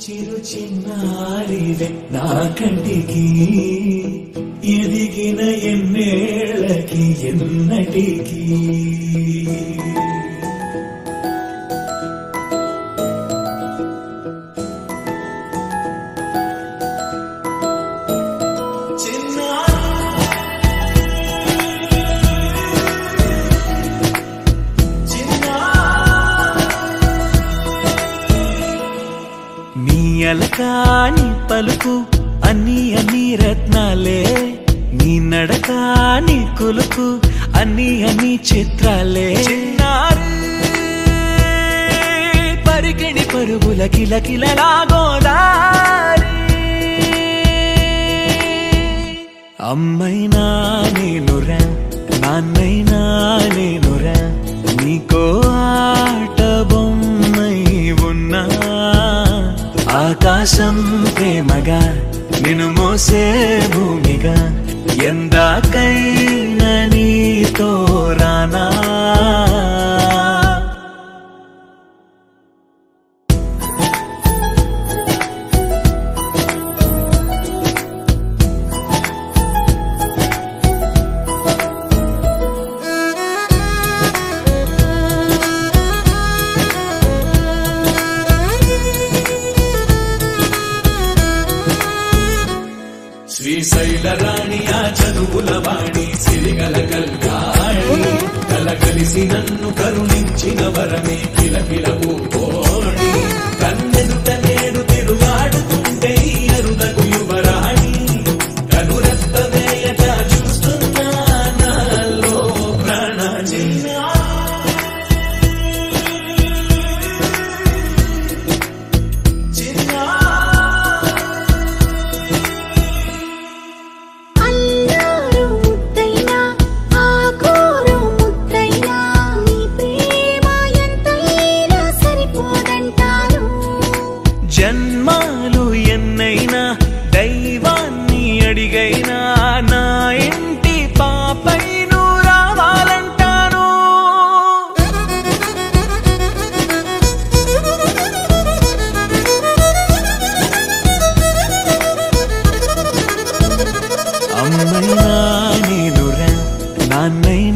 చిరు చిన్నారివే నా కంటికి ఎదిగిన ఎన్నేళ్ళకి ఎన్నటికి చిన్నారి చిన్నారి నీ అలకాని పలుకు అన్ని అన్ని రత్నాలే నీ నడక నీ కులుకు అన్ని అన్ని చిత్రాలే చిన్నారు పరికిణి పరుగుల కిల కిలలాగోదారి అమ్మైనా నేనురా నాన్నైనా నేనురా నీకో ఆట బొమ్మై ఉన్నా ఆకాశం ప్రేమగా నిన్ను మోసే భూమిగా ఎందాకైనా నీతో రానా శ్రీశైల రాణి ఆ చదువుల వాణి సిరిగల కల్యాణి కలగలిసి నన్ను కరుణించిన వరమే కిలకిల కోణి కన్నెదుట నేడు తిరుగాడుతుంటే ఈ అరుదకు యువరాణి కనురెత్త వేయట చూస్తున్నా నాలో ప్రాణ అల్లారు ముద్దైనా ఆకూరు ముద్దైనా నీ ప్రేమ ఎంతైనా సరిపోదంటారు జన్మాలు ఎన్నైనా దైవాన్ని అడిగైనా నా ఇంటి పాపై నువ్వు రావాలంటాను అమ్మైనా నేనురా నాన్నైనా